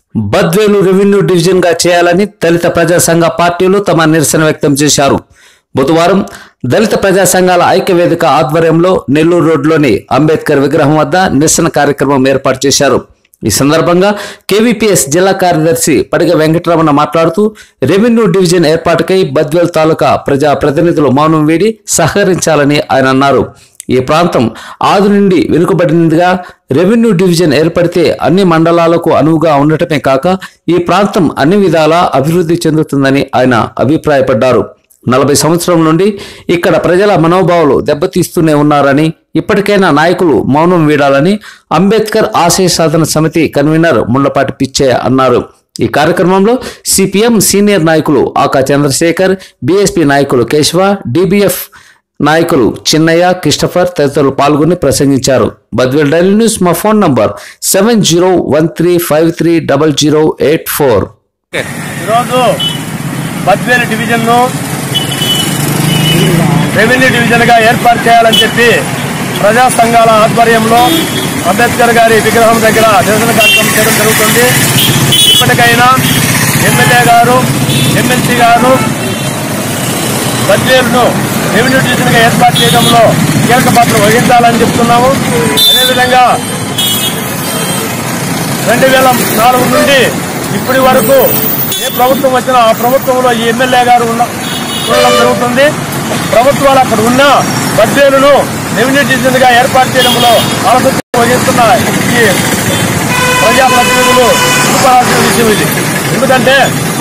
Badvel revenue division గా చేయాలని దళిత ప్రజా సంఘ పార్టీలు తమ నిరసన వ్యక్తం చేశారు బుధవారం దళిత ప్రజా సంఘాల ఐక్య వేదిక ఆధ్వర్యంలో నెల్లూరు రోడ్లోని అంబేద్కర్ విగ్రహం వద్ద నిరసన కార్యక్రమం ఏర్పాటు చేశారు ఈ సందర్భంగా కేవీపీఎస్ జిల్లా కార్యదర్శి పడిగ వెంకటరమణ మాట్లాడుతూ రెవెన్యూ డివిజన్ ఏర్పాటుకై బద్వేల్ తాలూకా ప్రజా ప్రతినిధులు మౌనం వీడి సహకరించాలని ఆయన అన్నారు ఈ ప్రాంతం ఆది నుండి వెనుకబడినదిగా రెవెన్యూ డివిజన్ ఏర్పడితే అన్ని మండలాలకు అనువుగా ఉండటమే కాక ఈ ప్రాంతం అన్ని విధాలా అభివృద్ధి చెందుతుందని ఆయన అభిప్రాయపడ్డారు నలభై సంవత్సరం నుండి ఇక్కడ ప్రజల మనోభావాలు దెబ్బతీస్తూనే ఉన్నారని ఇప్పటికైనా నాయకులు మౌనం వీడాలని అంబేద్కర్ ఆశయ సాధన సమితి కన్వీనర్ ముళ్లపాటి పిచ్చయ్య అన్నారు ఈ కార్యక్రమంలో సిపిఎం సీనియర్ నాయకులు ఆకా చంద్రశేఖర్ బీఎస్పీ నాయకులు కేశవ డిబిఎఫ్ నాయకులు చిన్నయ్య క్రిస్టఫర్ తదితరులు పాల్గొని ప్రసంగించారు బద్వేల్ డైలీ న్యూస్ మా phone number seven zero one three five three double zero eight four ఈరోజు బద్వేలు డివిజన్ను రెవెన్యూ డివిజన్గా ఏర్పాటు చేయాలని చెప్పి ప్రజా సంఘాల ఆధ్వర్యంలో అంబేద్కర్ గారి విగ్రహం దగ్గర నిరసన కార్యక్రమం చేయడం జరుగుతుంది ఇప్పటికైనా ఎమ్మెల్యే గారు ఎమ్మెల్సీ గారు బద్వేలును రెవెన్యూ డివిజన్గా ఏర్పాటు చేయడంలో కీలక పాత్ర వహించాలని చెప్తున్నాము అదేవిధంగా రెండు వేల నాలుగు నుండి ఇప్పటి వరకు ఏ ప్రభుత్వం వచ్చినా ఆ ప్రభుత్వంలో ఈ ఎమ్మెల్యే గారు ఉన్న ఉండడం జరుగుతుంది ప్రభుత్వాలు అక్కడ ఉన్న బడ్జేలను రెవెన్యూ డివిజన్ గా ఏర్పాటు చేయడంలో ఆలోచన వహిస్తున్న ఈ ప్రజాప్రతినిధులు చూపాల్సిన విషయం ఇది ఎందుకంటే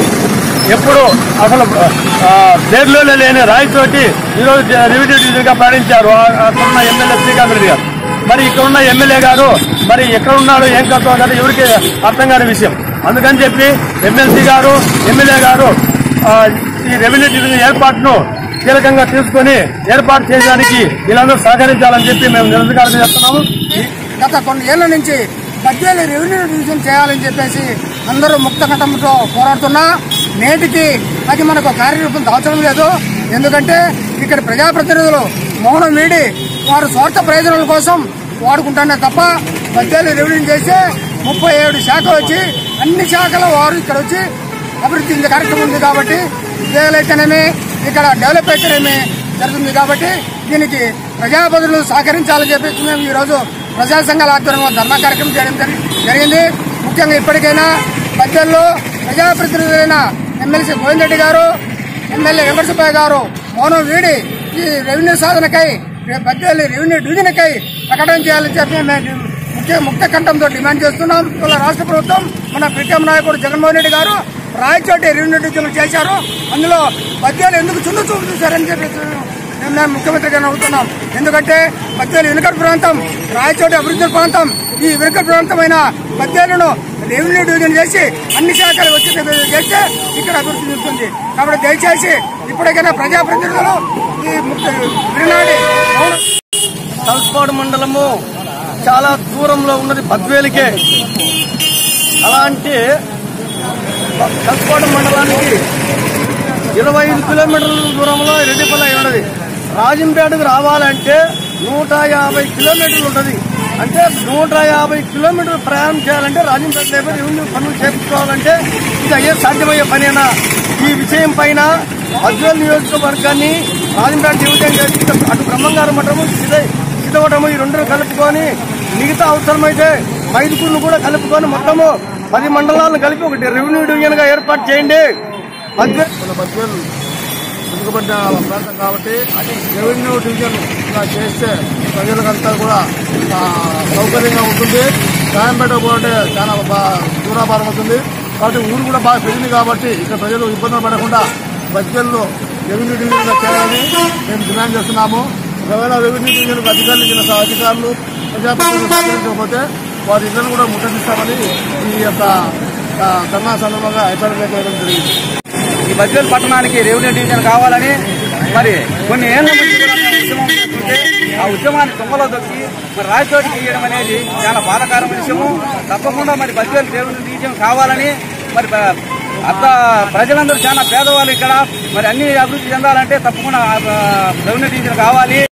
ఎప్పుడు అసలు ఆ, దేశంలోనే లేని రాయితోటి ఈరోజు రెవెన్యూ డివిజన్ గా ప్రకటించారు ఆ- అక్కడ ఉన్న ఎమ్మెల్యే శ్రీకాంత్ రెడ్డి గారు మరి ఇక్కడ ఉన్న ఎమ్మెల్యే గారు మరి ఎక్కడ ఉన్నాడు ఏం కథ అన్నది ఎవరికి అర్థం కాని విషయం అందుకని చెప్పి ఎమ్మెల్సీ గారు ఎమ్మెల్యే గారు ఆ, ఈ రెవెన్యూ డివిజన్ ఏర్పాటును కీలకంగా తీసుకొని ఏర్పాటు చేయడానికి వీళ్ళందరూ సహకరించాలని చెప్పి మేము నిరసన చేస్తున్నాము గత కొన్ని ఏళ్ల నుంచి బద్వేలు రెవెన్యూ డివిజన్ చేయాలని చెప్పేసి అందరూ ముక్త కటంతో పోరాడుతున్నా నేటికి అది మనకు కార్యరూపం దాల్చడం లేదు ఎందుకంటే ఇక్కడ ప్రజాప్రతినిధులు మౌనం వీడి వారు స్వార్థ ప్రయోజనాల కోసం వాడుకుంటానే తప్ప బద్వేలు రెవెన్యూ చేస్తే ముప్పై ఏడు శాఖలు వచ్చి అన్ని శాఖల వారు ఇక్కడ వచ్చి అభివృద్ధి ఇంత కార్యక్రమం ఉంది కాబట్టి ఉద్యోగాలైతేనేమి ఇక్కడ డెవలప్ అయితేనేమి జరుగుతుంది కాబట్టి దీనికి ప్రజాప్రతినిధులు సహకరించాలని చెప్పేసి మేము ఈరోజు ప్రజా సంఘాల ఆధ్వర్యంలో ధర్నా కార్యక్రమం చేయడం జరి- జరిగింది ముఖ్యంగా ఇప్పటికైనా బడ్జెట్లో ప్రజాప్రతినిధులైన ఎమ్మెల్సీ గోవిందరెడ్డి గారు ఎమ్మెల్యే వెంకటసుబ్బయ్య గారు మౌనం వీడి ఈ రెవెన్యూ సాధనకై బడ్జెట్ రెవెన్యూ డివిజన్కై ప్రకటన చేయాలని చెప్పి మేము ముఖ్య ముక్త కంఠంతో డిమాండ్ చేస్తున్నాం ఇవాళ రాష్ట్ర ప్రభుత్వం మన ప్రీతం నాయకుడు జగన్మోహన్ రెడ్డి గారు రాయచోటి రెవెన్యూ డివిజన్ చేశారు అందులో బద్యాలు ఎందుకు చుండు చూపు చూశారని చెప్పి మేము మేము ముఖ్యమంత్రి గారిని అడుగుతున్నాం ఎందుకంటే బద్యాలు వెనుకటి ప్రాంతం రాయచోటి అభివృద్ధి ప్రాంతం ఈ వెనుకటి ప్రాంతమైన బద్యాలను రెవెన్యూ డివిజన్ చేసి అన్ని శాఖలు వచ్చి చేస్తే ఇక్కడ అభివృద్ధి చెందుతుంది కాబట్టి దయచేసి ఇప్పటికైనా ప్రజాప్రతినిధులు ఈ ముఖ్య వినాడి మౌన- కల్పాడు మండలము చాలా దూరంలో ఉన్నది బద్వేలికే అలాంటి కల్పాడు మండలానికి ఇరవై ఐదు కిలోమీటర్ల దూరంలో రెడ్డిపల్లి ఉన్నది రాజంపేటకు రావాలంటే నూట యాభై కిలోమీటర్లు ఉంటుంది అంటే నూట యాభై కిలోమీటర్లు ప్రయాణం చేయాలంటే రాజంపేట లేబర్ రెవెన్యూ పనులు చేపించుకోవాలంటే ఇది అయ్యే సాధ్యమయ్యే పనేనా ఈ విషయం పైన అజ్వల్ నియోజకవర్గాన్ని రాజంపేట డివిజన్ చేసి అటు బ్రహ్మంగారు మఠము సిద్ధ- సిద్ధవటము ఈ రెండు కలుపుకొని మిగతా అవసరమైతే మైదుకూరును కూడా కలుపుకొని మొత్తము పది మండలాలను కలిపి ఒకటి రెవెన్యూ డివిజన్ గా ఏర్పాటు చేయండి అజ్వల్ మన బద్వేల్ వెనుకబడ్డ ప్రాంతం కాబట్టి రెవెన్యూ డివిజన్ ఇలా చేస్తే ప్రజలకంతా కూడా ఆ, సౌకర్యంగా ఉంటుంది సాయంపేట పోతే చాలా బా- దూరాభారం అవుతుంది కాబట్టి ఊరు కూడా బాగా పెరిగింది కాబట్టి ఇక్కడ ప్రజలు ఇబ్బందులు పడకుండా బద్వేల్లో రెవెన్యూ డివిజన్గా చేయాలని మేము డిమాండ్ చేస్తున్నాము ఒకవేళ రెవెన్యూ డివిజన్ అధికారులు ఇచ్చిన అధికారులు ప్రజాప్రతినిధులు సహకరించకపోతే వారి ఇళ్లను కూడా ముట్టడిస్తామని ఈ యొక్క ఆ, ధర్నా సందర్భంగా హెచ్చరిక చేయడం జరిగింది ఈ బద్వేల్ పట్టణానికి రెవెన్యూ డివిజన్ కావాలని మరి కొన్ని ఏళ్ల నుంచి కూడా మేము ఉద్యమం చేస్తుంటే ఆ ఉద్యమాన్ని తుంగలో దొక్కి మరి రాయచోటికి ఇవ్వడం అనేది చాలా బాధాకరమైన విషయము తప్పకుండా మరి బద్వేల్ రెవెన్యూ డివిజన్ కావాలని మరి బ- అంత ప్రజలందరూ చాలా పేదవాళ్ళు ఇక్కడ మరి అన్ని అభివృద్ధి చెందాలంటే తప్పకుండా ఆ, రెవెన్యూ డివిజన్ కావాలి